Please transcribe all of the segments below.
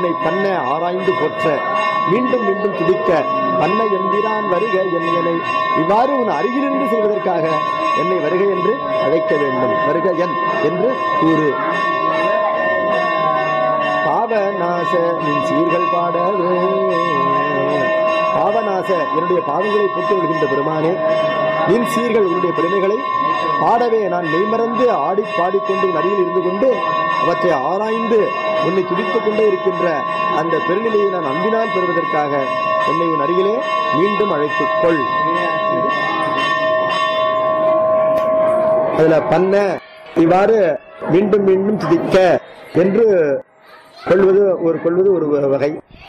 உன்னை பண்ண ஆராய்ந்து போற்ற மீண்டும் மீண்டும் துதிக்க பண்ண எம்பிரான் வருக என்னை இவ்வாறு உன் அருகிலிருந்து செய்வதற்காக என்னை வருக என்று அழைக்க வேண்டும் வருக என் என்று கூறு பாவநாச நின் சீர்கள் பாடவே பாவநாச என்னுடைய பாவங்களை போட்டு விடுகின்ற பெருமானே நின் சீர்கள் உன்னுடைய பெருமைகளை பாடவே நான் மெய்மறந்து ஆடி பாடிக்கொண்டு உன் அருகில் இருந்து கொண்டு அவற்றை ஆராய்ந்து உன்னை துடித்துக் கொண்டே இருக்கின்ற அந்த பெருநிலையை நான் அன்பினால் பெறுவதற்காக என்னை உன் அருகிலே மீண்டும் அழைத்துக் கொள் அதுல பண்ண இவ்வாறு மீண்டும் மீண்டும் துதிக்க என்று கொள்வது ஒரு கொள்வது ஒரு வகை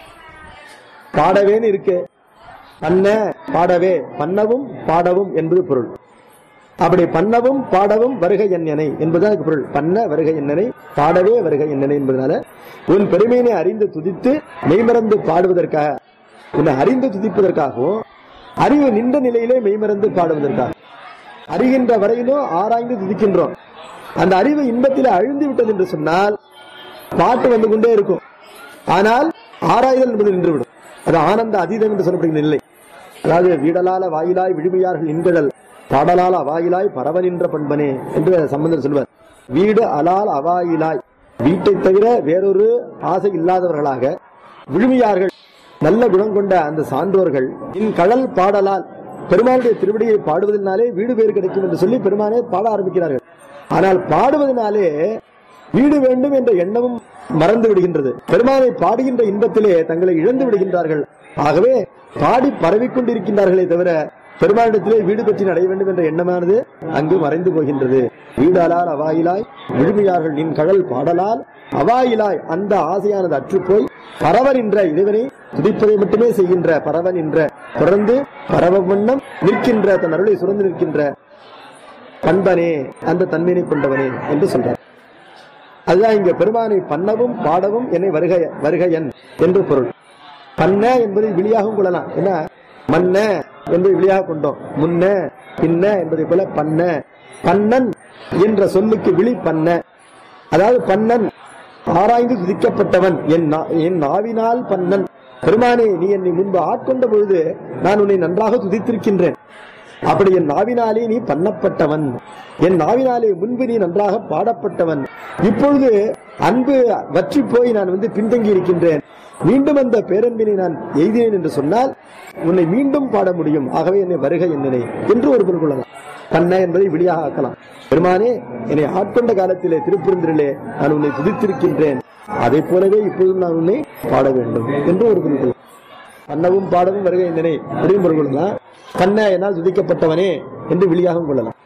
பாடவேன்னு இருக்கு பண்ண பாடவே பண்ணவும் பாடவும் என்பது பொருள் அப்படி பண்ணவும் பாடவும் வருக எண்ணனை என்பதுதான் அதுக்கு பொருள் பண்ண வருக எண்ணனை பாடவே வருக எண்ணனை என்பதனால உன் பெருமையினை அறிந்து துதித்து மெய்மறந்து பாடுவதற்காக உன்னை அறிந்து துதிப்பதற்காகவும் அறிவு நின்ற நிலையிலே மெய்மறந்து பாடுவதற்காக அறிகின்ற வரையிலும் ஆராய்ந்து துதிக்கின்றோம் அந்த அறிவு இன்பத்தில் அழிந்து விட்டது என்று சொன்னால் பாட்டு வந்து கொண்டே இருக்கும் ஆனால் ஆராய்தல் என்பது நின்றுவிடும் அது ஆனந்த அதீதம் என்று சொல்லப்படுகிற நிலை அதாவது வீடலால வாயிலாய் விழுமையார்கள் இன்கழல் பாடலால் அவாயிலாய் பரவனின்ற பண்பனே என்று சம்பந்தர் சொல்வார் வீடு அலால் அவாயிலாய் வீட்டை தவிர வேறொரு ஆசை இல்லாதவர்களாக விழுமையார்கள் நல்ல குணம் கொண்ட அந்த சான்றோர்கள் இன் கடல் பாடலால் பெருமானுடைய திருவடியை பாடுவதனாலே வீடு பேறு கிடைக்கும் என்று சொல்லி பெருமானே பாட ஆரம்பிக்கிறார்கள் ஆனால் பாடுவதனாலே வீடு வேண்டும் என்ற எண்ணமும் மறந்து விடுகின்றது பெருமானை பாடுகின்ற இன்பத்திலே தங்களை இழந்து விடுகின்றார்கள் ஆகவே பாடி பரவிக் கொண்டிருக்கின்றார்களே தவிர பெருமானிடத்திலே வீடு பெற்று அடைய வேண்டும் என்ற எண்ணமானது அங்கு மறைந்து போகின்றது வீடாலால் அவாயிலாய் விழுமையார்கள் நின் கடல் பாடலால் அவாயிலாய் அந்த ஆசையானது அற்றுப்போய் பரவன் என்ற இறைவனை துதிப்பதை மட்டுமே செய்கின்ற பரவன் என்ற தொடர்ந்து பரவ வண்ணம் நிற்கின்ற தன் அருளை சுரந்து நிற்கின்ற பண்பனே அந்த தன்மையினை கொண்டவனே என்று சொல்றார் அதுதான் இங்க பெருமானை பண்ணவும் பாடவும் என்னை வருக வருக என் என்று பொருள் பண்ண என்பதை விழியாகவும் கொள்ளலாம் என்ன மன்ன என்பதை விழியாக கொண்டோம் முன்ன பின்ன என்பதை போல பண்ண பண்ணன் என்ற சொல்லுக்கு விழி பண்ண அதாவது பண்ணன் ஆராய்ந்து துதிக்கப்பட்டவன் என் நா- என் நாவினால் பண்ணன் பெருமானே நீ என்னை முன்பு ஆட்கொண்ட பொழுது நான் உன்னை நன்றாக துதித்திருக்கின்றேன் அப்படி என் நாவினாலே நீ பண்ணப்பட்டவன் என் நாவினாலே முன்பு நீ நன்றாக பாடப்பட்டவன் இப்பொழுது அன்பு வற்றி போய் நான் வந்து பின்தங்கி இருக்கின்றேன் மீண்டும் அந்த பேரன்பினை நான் எய்தினேன் என்று சொன்னால் உன்னை மீண்டும் பாட முடியும் ஆகவே என்னை வருக என்னை என்று ஒரு பொருள் கொள்ளலாம் பண்ண என்பதை விழியாக ஆக்கலாம் பெருமானே என்னை ஆட்கொண்ட காலத்திலே திருப்பெருந்திரிலே நான் உன்னை துதித்திருக்கின்றேன் அதை போலவே இப்பொழுதும் நான் உன்னை பாட வேண்டும் என்று ஒரு பொருள் கொள்ளலாம் பண்ணவும் பாடவும் வருகை என்னனை அப்படின்னு பொருள் கொள்ளலாம் கண்ண என்னால் துதிக்கப்பட்டவனே என்று விழியாகவும் கொள்ளலாம்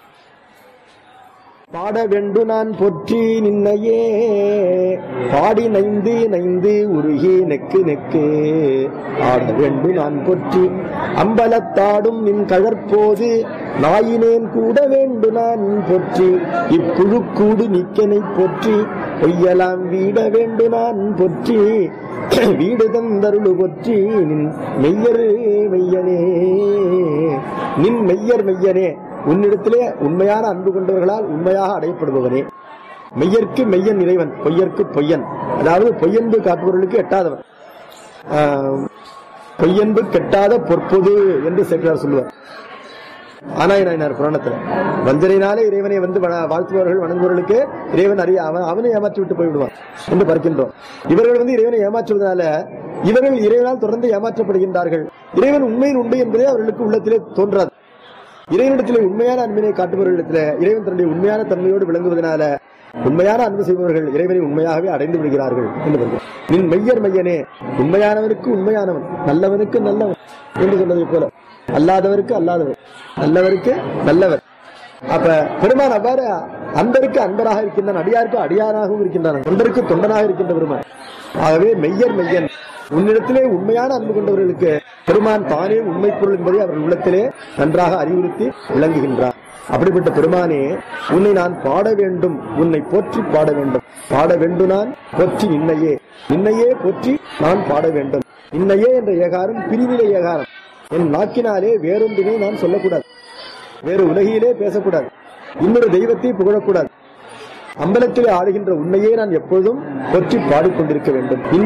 பாட வெண்டு நான் பொற்றி நின்னையே பாடி நைந்து நைந்து உருகி நெக்கு நெக்கு ஆட வெண்டு நான் பொற்றி அம்பலத்தாடும் நின் கழற்போது நாயினேன் கூட வேண்டு நான் பொற்றி இப்புழுக்கூடு நிக்கனை பொற்றி பொய்யலாம் வீட வேண்டு நான் பொற்றி வீடு தந்தருளு பொற்றி நின் மெய்யர் மெய்யனே நின் மெய்யர் மெய்யனே உன்னிடத்திலே உண்மையான அன்பு கொண்டவர்களால் உண்மையாக அடையப்படுபவனே மெய்யர்க்கு மெய்யன் இறைவன் பொய்யர்க்கு பொய்யன் அதாவது பொய்யன்பு காட்டுபவர்களுக்கு எட்டாதவன் ஆஹ், பொய்யன்பு கெட்டாத பொற்பொது என்று சேக்கிரார் சொல்லுவார் ஆனாயினார் புராணத்துல வஞ்சனையினாலே இறைவனை வந்து வண- வாழ்த்துபவர்கள் வணங்குபவர்களுக்கு இறைவன் அறிய அவன் அவனை ஏமாற்றி விட்டு போய்விடுவான் என்று பார்க்கின்றோம் இவர்கள் வந்து இறைவனை ஏமாற்றுவதனால இவர்கள் இறைவனால் தொடர்ந்து ஏமாற்றப்படுகின்றார்கள் இறைவன் உண்மையில் உண்டு என்பதே அவர்களுக்கு உள்ளத்திலே தோன்றாது இறைவனிடத்திலே உண்மையான அன்பினை காட்டுபவர்களிடத்திலே இறைவன் தன்னுடைய உண்மையான தன்மையோடு விளங்குவதனால உண்மையான அன்பு செய்பவர்கள் இறைவனை உண்மையாகவே அடைந்து விடுகிறார்கள் என்று வருகிறது. நின் மெய்யர் மையனே உண்மையானவனுக்கு உண்மையானவன் நல்லவனுக்கு நல்லவன் என்று சொன்னதை போல அல்லாதவருக்கு அல்லாதவர் நல்லவருக்கு நல்லவர் அப்ப பெருமான் அவ்வாறு அன்பருக்கு அன்பராக இருக்கின்றான் அடியாருக்கு அடியாராகவும் இருக்கின்றான் தொண்டருக்கு தொண்டனாக இருக்கின்ற பெருமான் ஆகவே மெய்யர் மெய்யன் உன்னிடத்திலே உண்மையான அன்பு கொண்டவர்களுக்கு பெருமான் தானே உண்மை பொருள் என்பதை அவர்கள் உள்ளத்திலே நன்றாக அறிவுறுத்தி விளங்குகின்றார் அப்படிப்பட்ட பெருமானே உன்னை நான் பாட வேண்டும் உன்னை போற்றி பாட வேண்டும் பாட வேண்டும் நான் போற்றி நின்னையே நின்னையே போற்றி நான் பாட வேண்டும் நின்னையே என்ற ஏகாரம் பிரிவினை ஏகாரம் என் நாக்கினாலே வேறொன்றுமே நான் சொல்லக்கூடாது வேறு உலகிலே பேசக்கூடாது இன்னொரு தெய்வத்தை புகழக்கூடாது அம்பலத்திலே ஆடுகின்ற உண்மையே நான் எப்பொழுதும் போற்றி பாடிக்கொண்டிருக்க வேண்டும்